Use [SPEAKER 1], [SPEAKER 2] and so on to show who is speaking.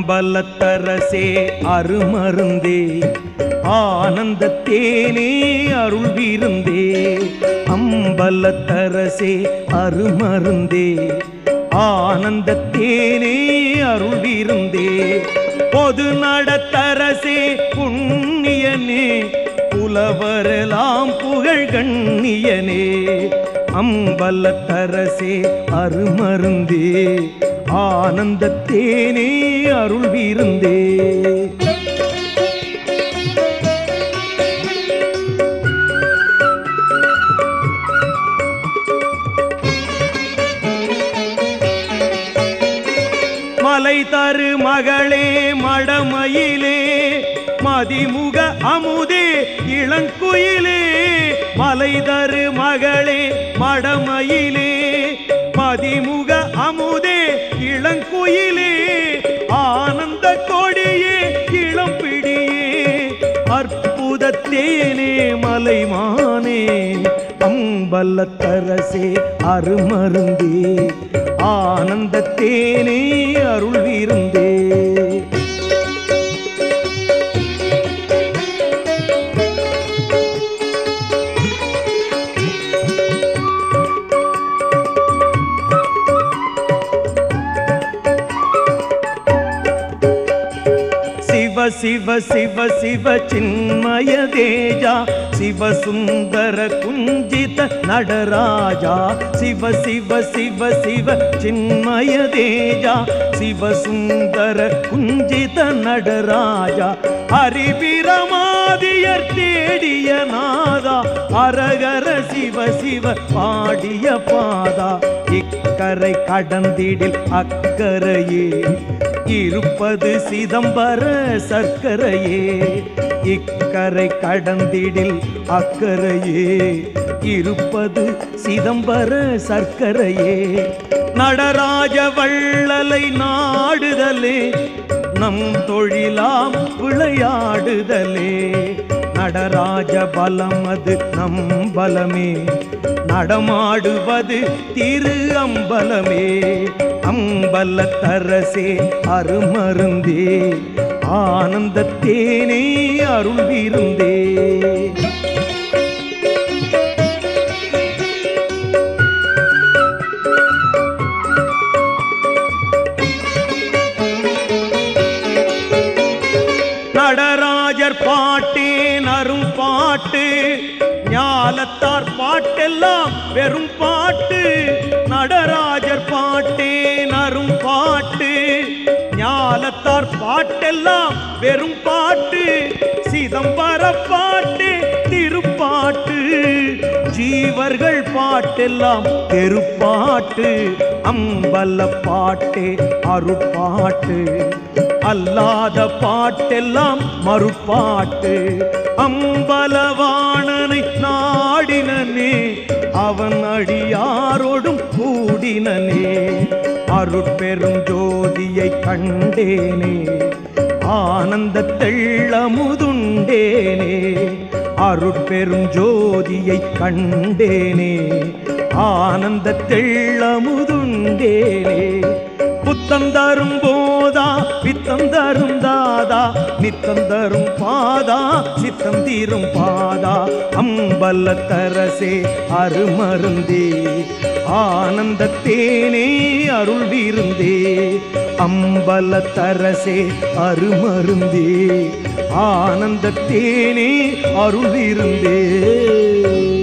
[SPEAKER 1] அம்பலத்தரசே அருமருந்தே ஆனந்த தேனே அருள் விருந்தே அம்பலத்தரசே அருமருந்தே ஆனந்த தேனே அருள் விருந்தே பொது நடத்தரசே புண்ணியனே புலவரெல்லாம் புகழ் கண்ணியனே அம்பலத்தரசே அருமருந்தே ஆனந்த தேனே அருள் விருந்தே மலை தரு மகளே மடமயிலே மதிமுக அமுதே இளங்குயிலே மலை தரு மகளே மடமயிலே மதிமுக அமுதே இளங்குயிலே ஆனந்த கொடியே இளம்பிடியே அற்புத தேனே மலைமானே அம்பலத்தரசே அருமருந்தே ஆனந்த தேனே அருள் விருந்தே சிவ சிவ சிவ சிவ சின்மய தேஜா சிவ சுந்தர குஞ்சித நடராஜா சிவ சிவ சிவ சிவ சின்மய தேஜா சிவ சுந்தர குஞ்சித நடராஜா ஹரிபிரமாதியர் தேடிய நாதா அரகர சிவ சிவ பாடிய பாதா இக்கரை கடந்திடில் அக்கரையே இருப்பது சிதம்பர சர்க்கரையே இக்கரை கடந்திடில் அக்கரையே இருப்பது சிதம்பர சர்க்கரையே நடராஜ வள்ளலை நாடுதலே நம் தொழிலாம் விளையாடுதலே நடராஜ பலம் அது நம் பலமே நடமாடுவது திரு அம்பலமே அம்பலத்தரசே அருமருந்தே ஆனந்த தேனே அருள் விருந்தே நடராஜர் பாட்டே நரும் பாட்டு ஞாலத்தார் பாட்டெல்லாம் வெறும் பாட்டு நடராஜர் பாட்டே நரும் பாட்டு ஞாலத்தார் பாட்டெல்லாம் வெறும் பாட்டு சிதம்பர பாட்டு திருப்பாட்டு ஜீவர்கள் பாட்டெல்லாம் தெருப்பாட்டு அம்பல பாட்டே அருட்பாட்டு அல்லாத பாட்டெல்லாம் மறுப்பாட்டு அம்பலவாணனை நாடினனே அவன் அடியாரோடும் கூடினனே அருட்பெரும் ஜோதியை கண்டேனே ஆனந்த தெள்ளமுதுண்டேனே அருட்பெரும் ஜோதியை கண்டேனே ஆனந்த தெள்ளமுதுண்டேனே புத்தம் தரும் போதா பித்தம் தரும் தாதா நித்தம் தரும் பாதா சித்தம் தீரும் பாதா அம்பலத்தரசே அருமருந்தே ஆனந்த தேனே அருள் விருந்தே அம்பலத்தரசே அருமருந்தே ஆனந்த தேனே அருள் விருந்தே